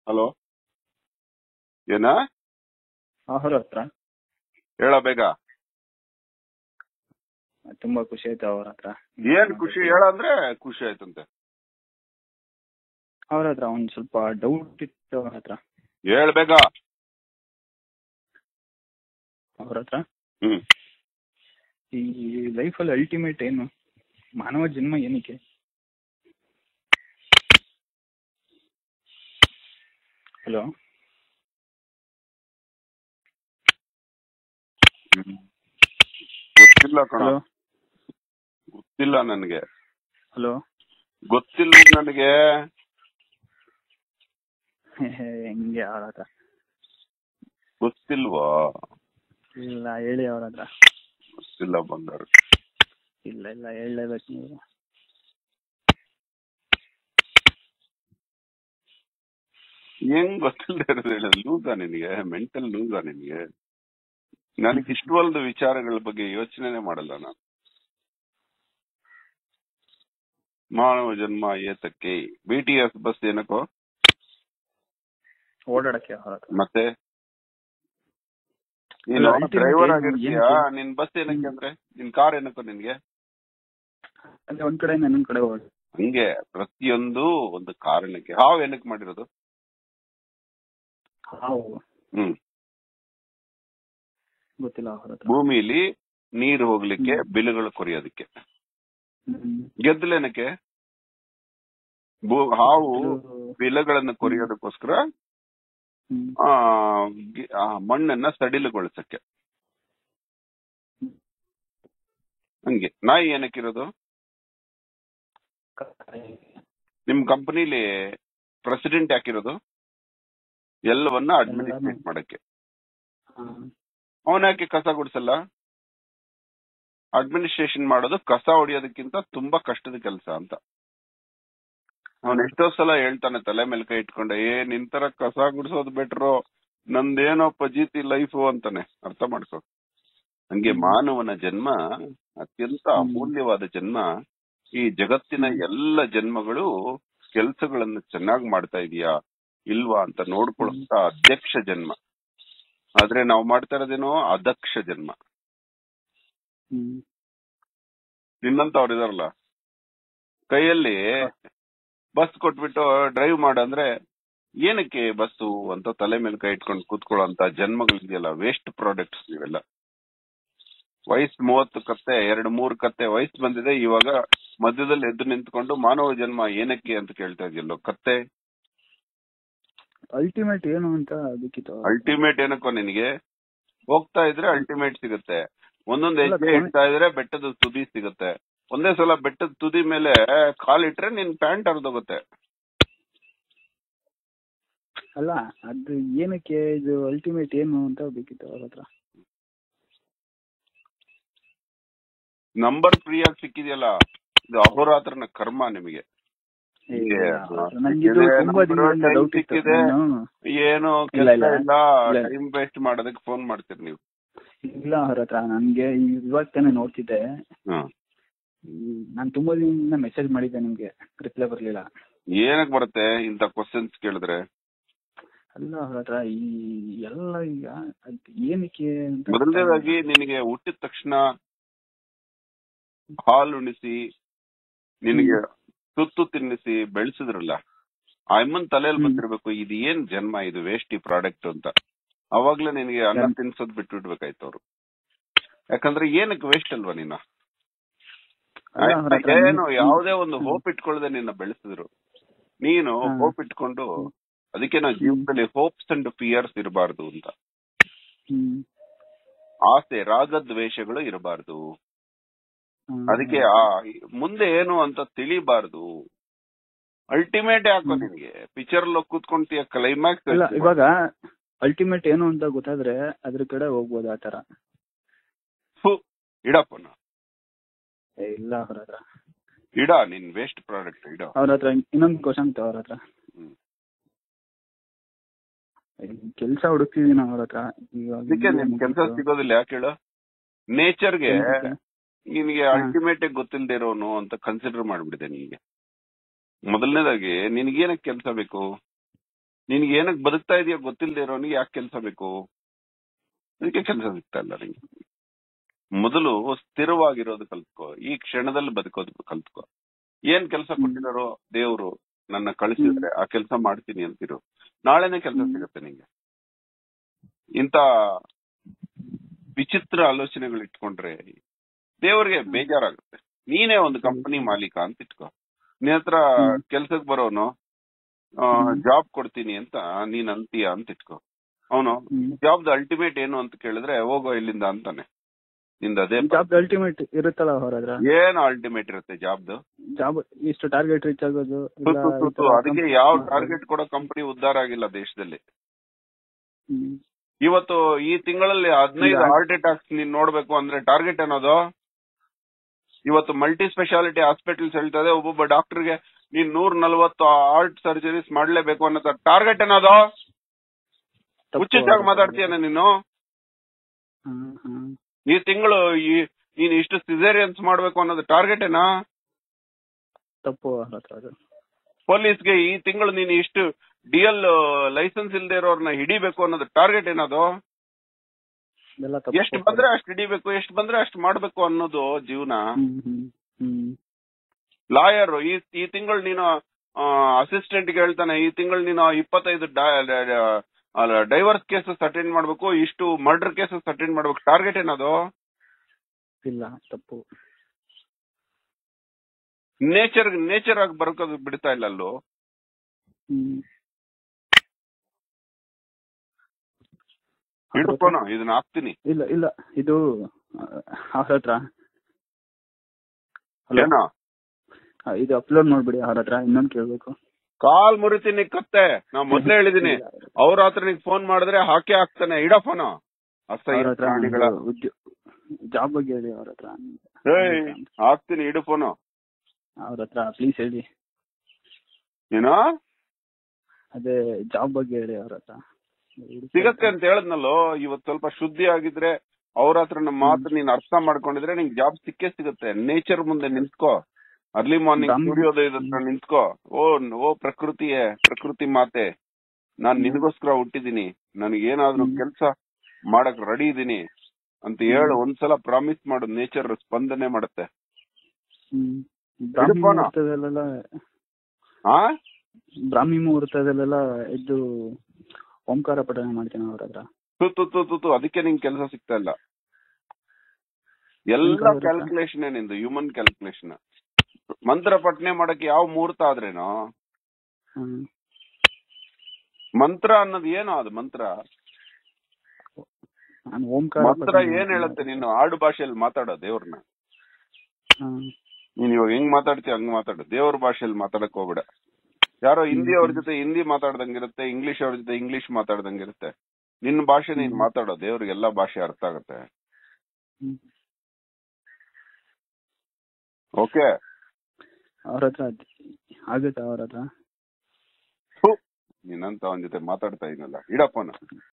Hello ಏನ ಅವ್ರ ಹತ್ರ ಹೇಳ ಬೇಗ ತುಂಬಾ ಖುಷಿ ಆಯ್ತು ಅವ್ರ ಹತ್ರ ಏನ್ ಖುಷಿ ಹೇಳ ಅಂದ್ರೆ ಖುಷಿ ಆಯ್ತಂತೆ ಅವ್ರ ಹತ್ರ ಒಂದ್ ಸ್ವಲ್ಪ ಡೌಟ್ ಇತ್ತು ಅವ್ರ ಹತ್ರ ಹೇಳ್ ಬೇಗ ಅವ್ರ ಹತ್ರ ಹ್ಮ್ ಈ ಲೈಫಲ್ಲಿ ಅಲ್ಟಿಮೇಟ್ ಏನು ಮಾನವ ಜನ್ಮ ಏನಕ್ಕೆ ಹಲೋ ಗೊತ್ತಿಲ್ಲ ಕಣ ಹಲೋ ಗೊತ್ತಿಲ್ಲ ನನ್ಗೆ ಹಲೋ ಗೊತ್ತಿಲ್ಲ ನನಗೆ ಹೆಂಗೆ ಅವ್ರ ಹತ್ರ ಗೊತ್ತಿಲ್ವಾ ಇಲ್ಲ ಹೇಳಿ ಅವ್ರ ಹತ್ರ ಗೊತ್ತಿಲ್ಲ ಬಂಗಾರ ಇಲ್ಲ ಇಲ್ಲ ಹೇಳಲೇಬೇಕು ನೀವು ಹೆಂಗ್ ಗೊತ್ತಿಲ್ಲದೆ ಲೂಸಾ ನಿನಗೆ ಮೆಂಟಲ್ ಲೂಸಾ ನಿನಗೆ ನನಗೆ ಇಷ್ಟವಲ್ದ ವಿಚಾರಗಳ ಬಗ್ಗೆ ಯೋಚನೆನೆ ಮಾಡಲ್ಲ ನಾನು ಮಾನವ ಜನ್ಮ ಏತಕ್ಕೆ ಬಿ ಟಿ ಎಸ್ ಬಸ್ ಏನಕ್ಕೋ ಓಡಾಡಕ್ಕೆ ಅವ್ರ ಹತ್ರ ಮತ್ತೆ ನೀನು ಅಲ್ಲ, ultimate ಡ್ರೈವರ್ ಏನು- ಆಗಿರ್ತೀಯಾ ಏನಕ್ಕೆ? ನಿನ್ ಬಸ್ ಏನಕ್ಕೆ ಅಂದ್ರೆ ನಿನ್ ಕಾರ್ ಏನಕ್ಕೋ ನಿನ್ಗೆ ಅಂದ್ರೆ ಒಂದ್ ಕಡೆ ಇನ್ನೊಂದ್ ಕಡೆ ಓಡ್ ಹಂಗೆ ಪ್ರತಿಯೊಂದು ಒಂದು ಕಾರಣಕ್ಕೆ ಹಾವ್ ಏನಕ್ಕೆ ಮಾಡಿರೋದು ಹಾವು ಹ್ಮ್ ಗೊತ್ತಿಲ್ಲ ಅವ್ರ ಹತ್ರ ಭೂಮಿಲಿ ನೀರು ಹೋಗ್ಲಿಕ್ಕೆ ಬಿಲುಗಳು ಕೊರಿಯೋದಕ್ಕೆ ಹ್ಮ್. ಗೆದ್ದಲೇನಕ್ಕೆ ಭೂ- ಹಾವು ಇದು- ಬಿಲಗಳನ್ನು ಕೊರಿಯೋದಕ್ಕೋಸ್ಕರ ಹ್ಮ್. ಆ, ಗಿ- ಆ ಮಣ್ಣನ್ನ ಸಡಿಲಗೊಳಿಸಕ್ಕೆ ಹಂಗೆ ನಾಯಿ ಏನಕ್ಕಿರೋದು ನಿಮ್ ಕಂಪನಿಲಿ ಪ್ರೆಸಿಡೆಂಟ್ ಯಾಕಿರೋದು ಎಲ್ಲವನ್ನ ಅಡ್ಮಿನಿಸ್ಟ್ರೇಟ್ ಮಾಡಕ್ಕೆ ಹಾ. ಅವನ ಯಾಕೆ ಕಸ ಗುಡಿಸಲ್ಲ ಅಡ್ಮಿನಿಸ್ಟ್ರೇಷನ್ ಮಾಡೋದು ಕಸ ಹೊಡಿಯೋದಕ್ಕಿಂತ ತುಂಬಾ ಕಷ್ಟದ ಕೆಲಸ ಅಂತ ಅವನ್ ಎಷ್ಟೋ ಸಲ ಹೇಳ್ತಾನೆ ತಲೆ ಮೇಲೆ ಕೈ ಇಟ್ಕೊಂಡೆ ಏ ನಿನ್ ತರ ಕಸ ಗುಡಿಸೋದು ಬೆಟ್ರು ನಂದೇನೋ ಪಜೀತಿ ಲೈಫು ಅಂತಾನೆ ಅರ್ಥ ಮಾಡ್ಕೊ ಹಂಗೆ ಮಾನವನ ಜನ್ಮ ಅತ್ಯಂತ ಅಮೂಲ್ಯವಾದ ಜನ್ಮ ಈ ಜಗತ್ತಿನ ಎಲ್ಲ ಜನ್ಮಗಳು ಕೆಲಸಗಳನ್ನು ಚೆನ್ನಾಗಿ ಮಾಡ್ತಾ ಇದೀಯಾ ಇಲ್ವಾ ಅಂತ ನೋಡ್ಕೊಳ್ಳುವಂತ ಅಧ್ಯಕ್ಷ ಜನ್ಮ ಆದ್ರೆ ನಾವು ಮಾಡ್ತಾ ಇರೋದೇನೋ ಅದಕ್ಷ ಜನ್ಮ ಹ್ಮ್. ನಿನ್ನಂತ ಅವ್ರು ಇದಾರಲ್ಲ ಕೈಯಲ್ಲಿ ಬಸ್ ಕೊಟ್ಬಿಟ್ಟು ಡ್ರೈವ್ ಮಾಡಂದ್ರೆ ಏನಕ್ಕೆ ಬಸ್ಸು ಅಂತ ತಲೆ ಮೇಲೆ ಕೈ ಇಟ್ಕೊಂಡು ಕೂತ್ಕೊಳ್ಳೋಂತ ಜನ್ಮಗಳಿದೆಯಲ್ಲ ವೇಸ್ಟ್ ಪ್ರಾಡಕ್ಟ್ಸ್ ಇವೆಲ್ಲ ವಯಸ್ಸು ಮೂವತ್ತು ಕತ್ತೆ ಎರಡು ಮೂರು ಕತ್ತೆ ವಯಸ್ಸು ಬಂದಿದೆ ಇವಾಗ ಮಧ್ಯದಲ್ಲಿ ಎದ್ದು ನಿಂತ್ಕೊಂಡು ಮಾನವ ಜನ್ಮ ಏನಕ್ಕೆ ಅಂತ ಕೇಳ್ತಾ ಇದೆಯಲ್ಲೋ ಕತ್ತೆ ಅಲ್ಟಿಮೇಟ್ ಏನು ಅಂತ ಅದಕ್ಕಿತ್ತು ಅಲ್ಟಿಮೇಟ್ ಏನಕ್ಕೋ ನಿನಗೆ ಹೋಗ್ತಾ ಇದ್ರೆ ಅಲ್ಟಿಮೇಟ್ ಸಿಗುತ್ತೆ ಒಂದೊಂದ್ ಅಲ್ಲ, ಹೆಜ್ಜೆ ಕೊನೆ- ಇಡ್ತಾ ಇದ್ರೆ ಬೆಟ್ಟದ ತುದಿ ಸಿಗುತ್ತೆ ಒಂದೇ ಸಲ ಬೆಟ್ಟದ ತುದಿ ಮೇಲೆ ಕಾಲಿಟ್ರೆ ನಿನ್ ಪ್ಯಾಂಟ್ ಹರಿದೋಗುತ್ತೆ ಅಲ್ಲ ಅದು ಏನಕ್ಕೆ ಇದು ಅಲ್ಟಿಮೇಟ್ ಏನು ಅಂತ ಬೇಕಿತ್ತು ಅವ್ರ ಹತ್ರ ನಂಬರ್ ಫ್ರೀ ಆಗಿ ಸಿಕ್ಕಿದೆಯಲ್ಲ ಇದು ಅಹೋರಾತ್ರನ ಕರ್ಮ ನಿಮಗೆ ಏ, ಇದೆ, ಅವ್ರ ಹತ್ರ ನಂಗಿದು ಸಿಕ್ಕಿದೆ, ತುಂಬಾ number ದಿನದಿಂದ time ಡೌಟ್ ಇತ್ತು ಸಿಕ್ಕಿದೆ. ನಾನು ಏನು ಇಲ್ಲ, ಕೆಲಸ ಇಲ್ಲ. ಇಲ್ಲ ಇಲ್ಲ. ಟೈಮ್ ವೇಸ್ಟ್ ಮಾಡೋದಕ್ಕೆ ಫೋನ್ ಮಾಡ್ತೀರಿ ನೀವು ಇಲ್ಲ ಅವ್ರ ಹತ್ರ ನನ್ಗೆ ಇವಾಗ ತಾನೇ ನೋಡ್ತಿದ್ದೆ ಹ್ಮ್ ನಾನು ತುಂಬಾ ದಿನದಿಂದ ಮೆಸೇಜ್ ಮಾಡಿದ್ದೆ ನಿಮ್ಗೆ ರಿಪ್ಲೈ ಬರ್ಲಿಲ್ಲ ಏನಕ್ ಬರುತ್ತೆ ಇಂತ ಕ್ವಶನ್ಸ್ ಕೇಳಿದ್ರೆ ಅಲ್ಲ ಅವ್ರ ಹತ್ರ ಈ ಎಲ್ಲ ಈಗ ಅದ್ ಏನಕ್ಕೆ ಅಂತ ಮೊದಲನೇದಾಗಿ ನಿನಗೆ ಹುಟ್ಟಿದ ತಕ್ಷಣ ಹಾಲು ಉಣಿಸಿ ನಿನಗೆ ತುತ್ತು ತಿನ್ನಿಸಿ ಬೆಳೆಸಿದ್ರಲ್ಲ ಆ ಅಮ್ಮನ್ ತಲೆಯಲ್ಲಿ ಹ್ಮ್. ಬಂದಿರ್ಬೇಕು ಇದು ಏನ್ ಜನ್ಮ ಇದು ವೇಸ್ಟ್ ಈ ಪ್ರಾಡಕ್ಟ್ ಅಂತ ಅವಾಗ್ಲೇ ನಿನಗೆ ಅನ್ನ ಹ್ಮ್. ತಿನ್ಸೋದ್ ಬಿಟ್ಟು ಬಿಡ್ಬೇಕಾಯ್ತು ಅವ್ರು ಯಾಕಂದ್ರೆ ಏನಕ್ಕೆ ವೇಸ್ಟ್ ಅಲ್ವಾ ನೀನು ಅಲ್ಲ ಅವ್ರ ಹತ್ರ ಏನು ನಿಮ್- ಯಾವುದೇ ಒಂದು ಹ್ಮ್. ಹೋಪ್ ಇಟ್ಕೊಳ್ಳದೆ ನಿನ್ನ ಬೆಳೆಸಿದ್ರು ನೀನು ಹಾ. ಹೋಪ್ ಇಟ್ಕೊಂಡು ಅದಕ್ಕೆ ನಾವು ಜೀವನದಲ್ಲಿ ಹೋಪ್ಸ್ ಅಂಡ್ ಫಿಯರ್ಸ್ ಇರಬಾರ್ದು ಅಂತ ಹ್ಮ್. ಆಸೆ ರಾಗದ್ವೇಷಗಳು ಇರಬಾರ್ದು ಹ್ಮ್. ಅದಕ್ಕೆ ಆ ಮುಂದೆ ಏನು ಅಂತ ತಿಳಿಬಾರ್ದು ಅಲ್ಟಿಮೇಟ್ ಯಾಕೋ ಹ್ಮ್. ನಿನ್ಗೆ ಪಿಕ್ಚರ್ ಅಲ್ಲಿ ಕೂತ್ಕೊಂತೀಯ ಕ್ಲೈಮ್ಯಾಕ್ಸ್ ಇಲ್ಲ ಇವಾಗ ಅಲ್ಟಿಮೇಟ್ ಏನು ಅಂತ ಗೊತ್ತಾದ್ರೆ ಅದ್ರ ಕಡೆ ಹೋಗ್ಬೋದು ಆ ತರ ಇಡಪ್ಪ ನಾ. ಏ, ಇಲ್ಲ ಅವ್ರ ಹತ್ರ ಇಡ ನಿನ್ ವೇಸ್ಟ್ ಪ್ರಾಡಕ್ಟ್ ಇಡ ಅವ್ರ ಹತ್ರ ಇನ್ನೊಂದು ಕ್ವಶನ್ ಇತ್ತು ಅವ್ರ ಹತ್ರ ಹ್ಮ್. ಕೆಲಸ ಹುಡುಕ್ತಿದೀನಿ ಅವ್ರ ಹತ್ರ ಇವಾಗ ಅದಕ್ಕೆ ನಿನ್ ಕೆಲಸ ಮುಗೀತು. ಸಿಗೋದಿಲ್ಲ ಯಾಕೆ ಹೇಳು ನೇಚರ್ಗೆ ಕೆಲ್ಸಕ್ಕೆ? ನಿನಗೆ ಹಾ. ಅಲ್ಟಿಮೇಟ್ ಗೊತ್ತಿಲ್ಲದೆ ಇರೋನು ಅಂತ ಕನ್ಸಿಡರ್ ಮಾಡ್ಬಿಡಿದೆ ನಿನ್ಗೆ ಮೊದಲನೇದಾಗಿ ನಿನ್ಗೇನಕ್ಕೆ ಕೆಲಸ ಬೇಕು ನಿನ್ಗೆ ಏನಕ್ ಬದುಕ್ತಾ ಇದೆಯೋ ಗೊತ್ತಿಲ್ಲದೆ ಇರೋನಿಗೆ ಯಾಕೆ ಕೆಲಸ ಬೇಕು ಅದಕ್ಕೆ ಕೆಲಸ ಸಿಗ್ತಾ ಇಲ್ಲ ನಿಂಗೆ ಮೊದಲು ಸ್ಥಿರವಾಗಿರೋದು ಕಲ್ತ್ಕೋ ಈ ಕ್ಷಣದಲ್ಲಿ ಬದುಕೋದು ಕಲ್ತ್ಕೋ ಏನ್ ಕೆಲಸ ಕೊಟ್ಟಿದಾರೋ ದೇವ್ರು ನನ್ನ ಕಳಿಸಿದ್ರೆ ಆ ಕೆಲಸ ಮಾಡ್ತೀನಿ ಅಂತಿರು ನಾಳೆನೆ ಕೆಲಸ ಹ್ಮ್. ಸಿಗುತ್ತೆ ನಿಂಗೆ ಇಂತ ವಿಚಿತ್ರ ಆಲೋಚನೆಗಳು ಇಟ್ಕೊಂಡ್ರೆ ದೇವ್ರಿಗೆ ಬೇಜಾರಾಗುತ್ತೆ ನೀನೇ ಒಂದು ಕಂಪನಿ ಮಾಲೀಕ ಅಂತ ಇಟ್ಕೋ ನಿನ್ ಹತ್ರ ಹ್ಮ್. ಕೆಲ್ಸಕ್ ಬರೋನು ಹ್ಮ್. ಜಾಬ್ ಕೊಡ್ತೀನಿ ಅಂತ ನೀನ್ ಅಂತೀಯ ಅಂತ ಇಟ್ಕೋ ಅವನು ಹ್ಮ್ ಜಾಬ್ದು ಅಲ್ಟಿಮೇಟ್ ಏನು ಅಂತ ಕೇಳಿದ್ರೆ ಹೋಗೋ ಇಲ್ಲಿಂದ ಅಂತಾನೆ ನಿಂದ ಅದೇ ಜಾಬ್ ಅಲ್ಟಿಮೇಟ್ ಇರುತ್ತಲ್ಲ ಹೊರದ್ರ ಏನು ಅಲ್ಟಿಮೇಟ್ ಇರುತ್ತೆ ಜಾಬ್ದು ಜಾಬ್ ಇಷ್ಟು ಟಾರ್ಗೆಟ್ ರೀಚ್ ಆಗೋದು ಇಲ್ಲ ಈ ತರ ಅದಕ್ಕೆ company ಯಾವ ಮಾಡೋದು. ಟಾರ್ಗೆಟ್ ಕೊಡೋ ಕಂಪನಿ ಉದ್ಧಾರ ಆಗಿಲ್ಲ ದೇಶದಲ್ಲಿ ಹ್ಮ್. ಇವತ್ತು ಈ ತಿಂಗಳಲ್ಲಿ ಹದಿನೈದು ಈಗ- ಹಾರ್ಟ್ ಅಟ್ಯಾಕ್ಸ್ ನೀನ್ ನೋಡ್ಬೇಕು ಅಂದ್ರೆ ಟಾರ್ಗೆಟ್ ಅನ್ನೋದು ಇವತ್ತು ಮಲ್ಟಿ ಸ್ಪೆಷಾಲಿಟಿ ಹಾಸ್ಪಿಟಲ್ಸ್ ಹೇಳ್ತದೆ ಒಬ್ಬೊಬ್ಬ ಡಾಕ್ಟರ್ಗೆ ನೀನ್ ನೂರ್ ನಲ್ವತ್ತು ಹಾರ್ಟ್ ಸರ್ಜರೀಸ್ ಮಾಡ್ಲೇಬೇಕು ಅನ್ನೋ ಟಾರ್ಗೆಟ್ ಅನ್ನೋದು ತಪ್ಪು ಹುಚ್ಚುಚ್ಚಾಗಿ ಅದು. ಮಾತಾಡ್ತೀಯನ ನೀನು ಹ್ಮ್, ಹ್ಮ್. ಈ ತಿಂಗಳು ಈ ನೀನ್ ಇಷ್ಟು ಸಿಸೇರಿಯನ್ಸ್ ಮಾಡ್ಬೇಕು ಅನ್ನೋದು ಟಾರ್ಗೆಟ್ ಏನಾ ತಪ್ಪು ಅವ್ರ ಹತ್ರ ಅದು ಪೊಲೀಸ್ಗೆ ಈ ತಿಂಗಳು ನೀನು ಇಷ್ಟು ಡಿ ಎಲ್ ಲೈಸೆನ್ಸ್ ಇಲ್ದೇ ಇರೋರ್ನ ಹಿಡಿಬೇಕು ಅನ್ನೋದು ಟಾರ್ಗೆಟ್ ಏನದು ಇದೆಲ್ಲ ತಪ್ಪು ಎಷ್ಟು ಬಂದ್ರೆ ಅಷ್ಟು ಹಿಡಿಬೇಕು ಎಷ್ಟು ಬಂದ್ರೆ ಅಷ್ಟು ಮಾಡ್ಬೇಕು ಅನ್ನೋದು ಜೀವನ ಹ್ಮ್, ಹ್ಮ್, ಹ್ಮ್. ಲಾಯರ್ ಈ ಈ ತಿಂಗಳು ನೀನು ಅಸಿಸ್ಟೆಂಟ್ ಗೆ ಹೇಳ್ತಾನೆ ಈ ತಿಂಗಳು ನೀನು ಇಪ್ಪತ್ತೈದು ಡೈವರ್ಸ್ ಕೇಸಸ್ ಅಟೆಂಡ್ ಮಾಡ್ಬೇಕು ಇಷ್ಟು ಮರ್ಡರ್ ಕೇಸಸ್ ಅಟೆಂಡ್ ಮಾಡ್ಬೇಕು ಟಾರ್ಗೆಟ್ ಏನದು ಇಲ್ಲ ತಪ್ಪು ನೇಚರ್ ನೇಚರ್ ಆಗಿ ಬರೋಕೋದು ಬಿಡ್ತಾ ಇಲ್ಲ ಅಲ್ಲೂ ಹ್ಮ್. ಹಿಡ್ಕೋಣ ಇದನ್ನ ಹಾಕ್ತೀನಿ ಇಲ್ಲ ಇಲ್ಲ ಇದು ಅವ್ರ ಹತ್ರ ಹಲೋ ಏನೋ ಇದು ಅಪ್ಲೋಡ್ ಮಾಡ್ಬಿಡಿ ಅವ್ರ ಹತ್ರ ಇನ್ನೊಂದ್ ಕೇಳ್ಬೇಕು ಕಾಲ್ ಮುರಿತೀನಿ ಕತ್ತೆ ನಾ ಮೊದ್ಲೇ ಹೇಳಿದೀನಿ ಅವ್ರ ಹತ್ರ ನಿಗ್ ಫೋನ್ ಮಾಡಿದ್ರೆ ಹಾಕಿ ಹಾಕ್ತಾನೆ ಇಡ ಫೋನ್ ಅವ್ರ ಅಸಹ್ಯ ಹತ್ರ ಪ್ರಾಣಿಗಳ ಜಾಬ್ ಬಗ್ಗೆ ಹೇಳಿ ಅವ್ರ ಹತ್ರ ಏಯ್ ಹಾಕ್ತೀನಿ ಇಡು ಫೋನು ಅವ್ರ ಹತ್ರ ಪ್ಲೀಸ್ ಹೇಳಿ ಏನೋ ಅದೇ ಜಾಬ್ ಬಗ್ಗೆ ಹೇಳಿ ಅವ್ರ ಹತ್ರ ಸಿಗತ್ತೆ ಅಂತ ಹೇಳದ್ನಲ್ಲೋ ಇವತ್ ಸ್ವಲ್ಪ ಶುದ್ಧಿ ಆಗಿದ್ರೆ ಅವ್ರ ಹತ್ರ ನಮ್ಮ ಮಾತು ನೀನ್ ಅರ್ಥ ಮಾಡ್ಕೊಂಡಿದ್ರೆ ನಿಂಗೆ ಜಾಬ್ ಸಿಕ್ಕೇ ಸಿಗುತ್ತೆ ನೇಚರ್ ಮುಂದೆ ನಿಂತ್ಕೋ ಅರ್ಲಿ ಮಾರ್ನಿಂಗ್ ಬ್ರಾಹ್ಮಣ- ಸೂರ್ಯೋದಯದ ಹತ್ರ ನಿಂತ್ಕೋ ಓ ಓ ಪ್ರಕೃತಿಯೇ ಪ್ರಕೃತಿ ಮಾತೆ ನಾನ್ ನಿನಗೋಸ್ಕರ ಹುಟ್ಟಿದೀನಿ ನನಗೇನಾದ್ರೂ ಹ್ಮ್. ಕೆಲ್ಸ ಮಾಡಕ್ ರೆಡಿ ಇದೀನಿ ಅಂತ ಹೇಳು ಒಂದ್ಸಲ ಪ್ರಾಮಿಸ್ ಮಾಡು ನೇಚರ್ ಸ್ಪಂದನೆ ಮಾಡುತ್ತೆ ಹ್ಮ್ ಬ್ರಾಹ್ಮಿ ಹಿಡ್ಕೋಣ. ಮುಹೂರ್ತದಲ್ಲೆಲ್ಲ ಹಾ ಬ್ರಾಹ್ಮಿ ಮುಹೂರ್ತದಲ್ಲೆಲ್ಲ ಎದ್ದು ಓಂಕಾರ ಪಠಣ ಮಾಡ್ತೀನಿ ಅವ್ರ ಹತ್ರ ತು ತು ತು ತು ತು ಅದಕ್ಕೆ ನಿಂಗ್ ಕೆಲಸ ಸಿಗ್ತಾ ಇಲ್ಲ ಎಲ್ಲ ಹೆಂಗ್ ಬರುತ್ತೆ? ಕ್ಯಾಲ್ಕುಲೇಷನ್ ನಿಂದು ಹ್ಯೂಮನ್ ಕ್ಯಾಲ್ಕುಲೇಷನ್ ಮಂತ್ರ ಪಠನೆ ಮಾಡಕ್ಕೆ ಯಾವ ಮುಹೂರ್ತ ಆದ್ರೇನೋ ಹ್ಮ್ ಮಂತ್ರ ಅನ್ನೋದು ಏನೋ ಅದು ಮಂತ್ರ ನಾನು ಓಂಕಾರ ಮಂತ್ರ ಪಠಣ ಏನ್ ಮಾಡ್ತೀನಿ. ಹೇಳುತ್ತೆ ನೀನು ಆಡು ಭಾಷೆಯಲ್ಲಿ ಮಾತಾಡೋ ದೇವ್ರನ್ನ ಹ್ಮ್. ನೀನ್ ಇವಾಗ ಹೆಂಗ್ ಮಾತಾಡ್ತೀಯ ಹಂಗ್ ಮಾತಾಡು ದೇವ್ರ ಭಾಷೆಯಲ್ಲಿ ಮಾತಾಡಕ್ ಹೋಗ್ಬೇಡ ಯಾರೋ ಹಿಂದಿ ಅವ್ರ ಜೊತೆ ಹಿಂದಿ ಮಾತಾಡ್ದಂಗಿರುತ್ತೆ ಇಂಗ್ಲಿಷ್ ಅವ್ರ ಜೊತೆ ಇಂಗ್ಲಿಷ್ ಮಾತಾಡ್ದಂಗಿರುತ್ತೆ ನಿನ್ನ ಭಾಷೆ ನೀನ್ ಹ್ಮ್. ಮಾತಾಡೋ ದೇವ್ರಿಗೆ ಎಲ್ಲಾ ಭಾಷೆ ಅರ್ಥ ಆಗುತ್ತೆ ಹ್ಮ್. ಓಕೆ ಅವ್ರ ಹತ್ರ ಅದ್- ಆಗುತ್ತಾ ಅವ್ರ ಹತ್ರ ನೀನಂತ ಅವನ ಜೊತೆ ಮಾತಾಡ್ತಾ ಇದೀನಲ್ಲ ಇಡಪ್ಪನ